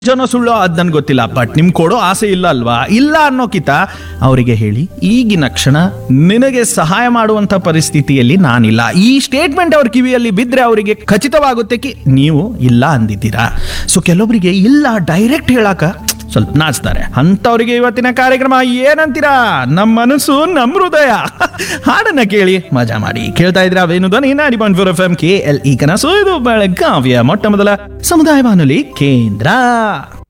ನಿಜನೋ ಸುಳ್ಳು ಅದ್ ನನ್ಗೆ ಗೊತ್ತಿಲ್ಲ ಬಟ್ ನಿಮ್ ಕೊಡೋ ಆಸೆ ಇಲ್ಲ ಅಲ್ವಾ ಇಲ್ಲ ಅನ್ನೋಕಿತ ಅವರಿಗೆ ಹೇಳಿ ಈಗಿನ ಕ್ಷಣ ನಿನಗೆ ಸಹಾಯ ಮಾಡುವಂತ ಪರಿಸ್ಥಿತಿಯಲ್ಲಿ ನಾನಿಲ್ಲ ಈ ಸ್ಟೇಟ್ಮೆಂಟ್ ಅವ್ರ ಕಿವಿಯಲ್ಲಿ ಬಿದ್ರೆ ಅವರಿಗೆ ಖಚಿತವಾಗುತ್ತೆ ಕಿ ನೀವು ಇಲ್ಲ ಅಂದಿದ್ದೀರಾ ಸೊ ಕೆಲವೊಬ್ಬರಿಗೆ ಇಲ್ಲ ಡೈರೆಕ್ಟ್ ಹೇಳಾಕ ಸ್ವಲ್ಪ ನಾಚ್ತಾರೆ ಅಂಥವ್ರಿಗೆ ಇವತ್ತಿನ ಕಾರ್ಯಕ್ರಮ ಏನಂತೀರಾ ನಮ್ಮ ಮನಸ್ಸು ನಮ್ಮ ಹೃದಯ ಹಾಡನ್ನ ಕೇಳಿ ಮಜಾ ಮಾಡಿ ಕೇಳ್ತಾ ಇದ್ರ ಅವೇನು ಧ್ವನಿ ನಾಡಿ point four F M K L ಈ ಕನಸು ಇದು ಬೆಳಗಾವಿಯ ಮೊಟ್ಟ ಮೊದಲ ಸಮುದಾಯ ಬಾನುಲಿ ಕೇಂದ್ರ